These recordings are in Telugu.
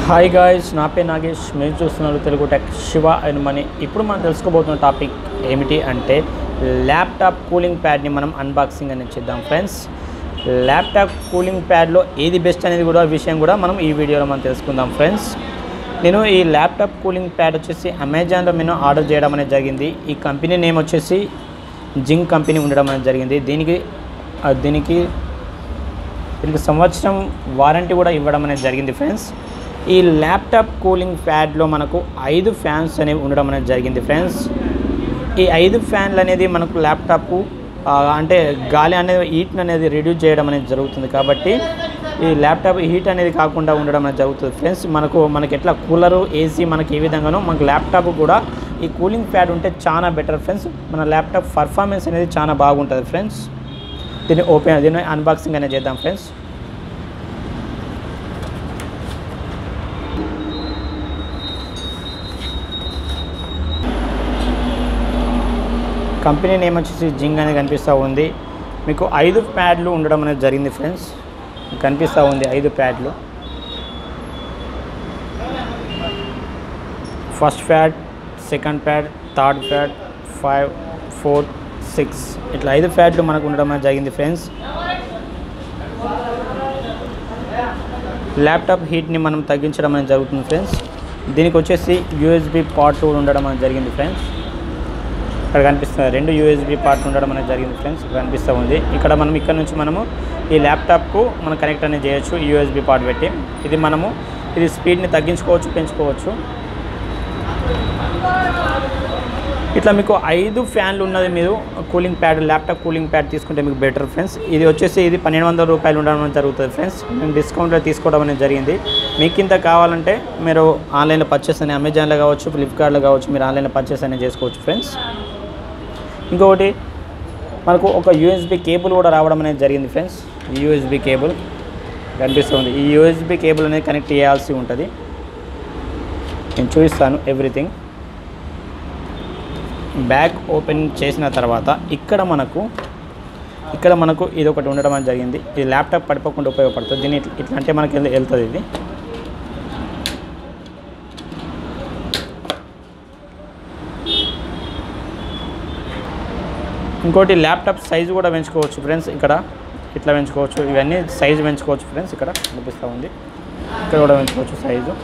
హాయ్ గాయ్స్ నా పేరు నాగేష్ మీరు చూస్తున్నారు Telugu tech Shiva and money ఇప్పుడు మనం తెలుసుకోబోతున్న టాపిక్ ఏమిటి అంటే ల్యాప్టాప్ కూలింగ్ ప్యాడ్ని మనం అన్బాక్సింగ్ అనేది చేద్దాం ఫ్రెండ్స్ ల్యాప్టాప్ కూలింగ్ ప్యాడ్లో ఏది బెస్ట్ అనేది కూడా విషయం కూడా మనం ఈ వీడియోలో మనం తెలుసుకుందాం ఫ్రెండ్స్ నేను ఈ ల్యాప్టాప్ కూలింగ్ ప్యాడ్ వచ్చేసి అమెజాన్లో నేను ఆర్డర్ చేయడం అనేది జరిగింది ఈ కంపెనీ నేమ్ వచ్చేసి జింగ్ కంపెనీ ఉండడం అనేది జరిగింది దీనికి ఆ, దీనికి దీనికి సంవత్సరం వారంటీ కూడా ఇవ్వడం అనేది జరిగింది ఫ్రెండ్స్ ఈ ల్యాప్టాప్ కూలింగ్ ప్యాడ్లో మనకు ఐదు ఫ్యాన్స్ అనేవి ఉండడం అనేది జరిగింది ఫ్రెండ్స్ ఈ ఐదు ఫ్యాన్లు అనేది మనకు ల్యాప్టాప్ అంటే గాలి అనేది హీట్ అనేది రిడ్యూస్ చేయడం అనేది జరుగుతుంది కాబట్టి ఈ ల్యాప్టాప్ హీట్ అనేది కాకుండా ఉండడం అనేది జరుగుతుంది ఫ్రెండ్స్ మనకు మనకి ఎట్లా కూలరు ఏసీ మనకి ఏ విధంగానో మనకు ల్యాప్టాప్ కూడా ఈ కూలింగ్ ప్యాడ్ ఉంటే చాలా బెటర్ ఫ్రెండ్స్ మన ల్యాప్టాప్ పర్ఫార్మెన్స్ అనేది చాలా బాగుంటుంది ఫ్రెండ్స్ దీన్ని ఓపెన్ దీన్ని అన్బాక్సింగ్ అనేది చేద్దాం ఫ్రెండ్స్ కంపెనీ నేమ్ వచ్చేసి జింగ్ అనేది కనిపిస్తూ ఉంది మీకు ఐదు ప్యాడ్లు ఉండడం అనేది జరిగింది ఫ్రెండ్స్ కనిపిస్తూ ఉంది ఐదు ప్యాడ్లు first pad second pad third pad five four six ఇట్లా ఐదు ప్యాడ్లు మనకు ఉండడం అనేది జరిగింది ఫ్రెండ్స్ ల్యాప్టాప్ హీట్ని మనం తగ్గించడం అనేది జరుగుతుంది ఫ్రెండ్స్ దీనికి వచ్చేసి యూఎస్బి పార్ట్ ఉండడం అనేది జరిగింది ఫ్రెండ్స్ ఇక్కడ కనిపిస్తుంది రెండు యూఎస్బి పార్ట్ ఉండడం అనేది జరిగింది ఫ్రెండ్స్ ఇక్కడ కనిపిస్తూ ఉంది ఇక్కడ మనం ఇక్కడ నుంచి మనము ఈ ల్యాప్టాప్కు మనం కనెక్ట్ అనేది చేయొచ్చు యూఎస్బి పార్ట్ పెట్టి ఇది మనము ఇది స్పీడ్ని తగ్గించుకోవచ్చు పెంచుకోవచ్చు ఇట్లా మీకు ఐదు ఫ్యాన్లు ఉన్నది మీరు cooling pad laptop cooling pad తీసుకుంటే మీకు బెటర్ ఫ్రెండ్స్ ఇది వచ్చేసి ఇది పన్నెండు వందల రూపాయలు ఉండడం అనేది జరుగుతుంది ఫ్రెండ్స్ మేము డిస్కౌంట్లో తీసుకోవడం అనేది జరిగింది మీకు ఇంత కావాలంటే మీరు ఆన్లైన్లో పర్చేస్ అని అమెజాన్లో కావచ్చు ఫ్లిప్కార్ట్లో కావచ్చు మీరు ఆన్లైన్లో పర్చేస్ అనేది చేసుకోవచ్చు ఫ్రెండ్స్ ఇంకొకటి మనకు ఒక యూఎస్బి కేబుల్ కూడా రావడం అనేది జరిగింది ఫ్రెండ్స్ యూఎస్బి కేబుల్ కనిపిస్తుంది ఈ యూఎస్బి కేబుల్ అనేది కనెక్ట్ చేయాల్సి ఉంటుంది నేను చూపిస్తాను ఎవ్రీథింగ్ బ్యాగ్ ఓపెన్ చేసిన తర్వాత ఇక్కడ మనకు ఇక్కడ మనకు ఇది ఒకటి ఉండడం అనేది జరిగింది ఇది ల్యాప్టాప్ పడిపోకుండా ఉపయోగపడుతుంది దీన్ని ఇట్లా- ఇట్లా అంటే మనకి వెళ్- వెళ్తుంది ఇది ఇంకోటి ల్యాప్టాప్ సైజు కూడా పెంచుకోవచ్చు ఫ్రెండ్స్ ఇక్కడ ఇట్లా పెంచుకోవచ్చు ఇవన్నీ సైజు పెంచుకోవచ్చు ఫ్రెండ్స్ ఇక్కడ కనిపిస్తూ ఉంది ఇక్కడ కూడా పెంచుకోవచ్చు సైజు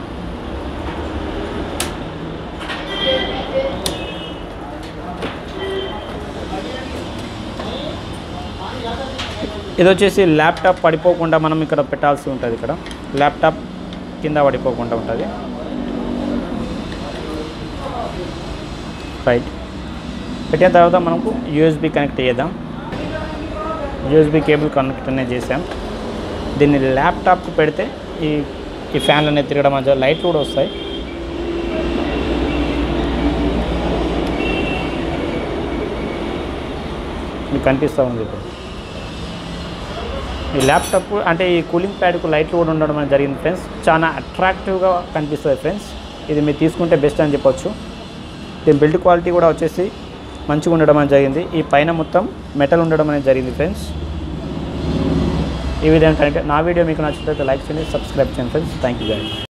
ఇది వచ్చేసి ల్యాప్టాప్ పడిపోకుండా మనం ఇక్కడ పెట్టాల్సి ఉంటుంది ఇక్కడ ల్యాప్టాప్ కింద పడిపోకుండా ఉంటుంది రైట్ పెట్టిన తర్వాత మనకు యూఎస్బి కనెక్ట్ చేద్దాం యూఎస్బి కేబుల్ కనెక్ట్ అనేది చేసాం దీన్ని ల్యాప్టాప్కి పెడితే ఈ ఈ ఫ్యాన్లు అనేది తిరగడం మధ్య లైట్లు కూడా వస్తాయి మీకు కనిపిస్తూ ఉంది ఇప్పుడు ఈ ల్యాప్టాప్ అంటే ఈ కూలింగ్ ప్యాడ్కు లైట్లు కూడా ఉండడం అనేది జరిగింది ఫ్రెండ్స్ చాలా అట్రాక్టివ్గా కనిపిస్తుంది ఫ్రెండ్స్ ఇది మీరు తీసుకుంటే బెస్ట్ అని చెప్పొచ్చు దీని బిల్డ్ క్వాలిటీ కూడా వచ్చేసి మంచిగా ఉండడం అనేది జరిగింది ఈ పైన మొత్తం మెటల్ ఉండడం అనేది జరిగింది ఫ్రెండ్స్ ఈ విధంగా కనుక నా వీడియో మీకు నచ్చినట్లయితే లైక్ చేయండి సబ్స్క్రైబ్ చేయండి ఫ్రెండ్స్ థ్యాంక్ యూ గాయస్